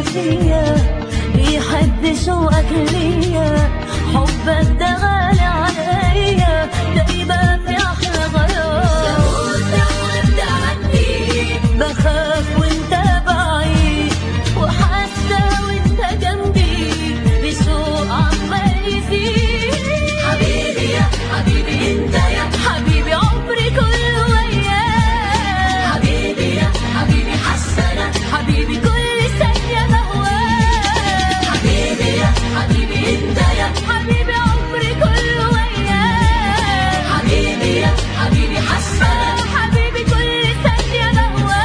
فيا بيحد شوقك ليا حبك ده غالي عليا ده يبقى في احلى غرام بخاف وانت بعيد وحاسه وانت جنبي بشوق عمال يزيد حبيبي يا حبيبي انت يا حبيبي عمري كله وياك حبيبي يا حبيبي حسنا حبيبي كل ثانية بهواك حبيبي يا حبيبي انت يا حبيبي عمري كله وياك حبيبي يا حبيبي حسنا حبيبي كل ثانية بهواك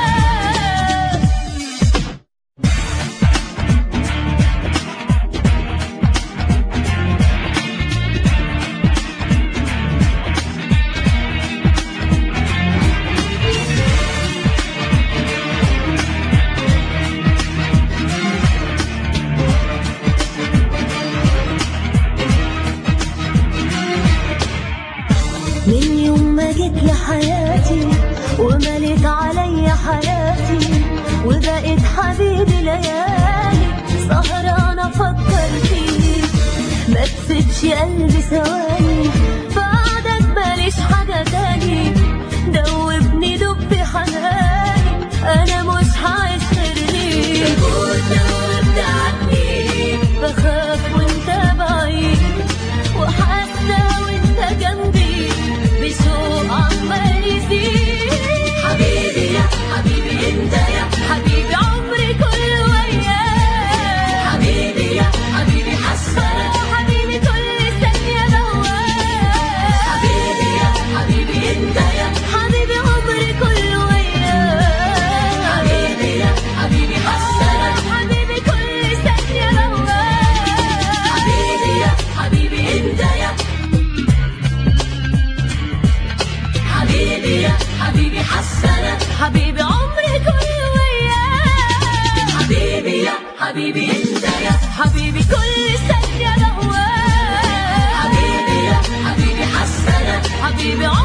من يوم ما جيت لحياتي ومليت عليا حياتي وبقيت حبيبي ليالي سهرانة افكر فيك ما تسيبش قلبي ثواني بعدك ماليش حاجة تاني دوبني دب حناني انا مش عايز غير ليك وانت عني بخاف وانت بعيد وحاسه وانت جنبي بشوق عمال يزيد حبيبي يا حبيبي انت يا حبيبي عمري كله وياك حبيبي يا حبيبي حسنا حبيبي كل ثانيه بهواك حبيبي يا حبيبي انت يا حبيبي عمري كله وياك حبيبي يا حبيبي حسنا حبيبي كل ثانيه بهواك حبيبي يا حبيبي انت يا حبيبي يا حبيبي حسنا حبيبي عمري كله وياك حبيبي يا حبيبي انت يا حبيبي كل ثانية بهواك حبيبي يا حبيبي حسنا حبيبي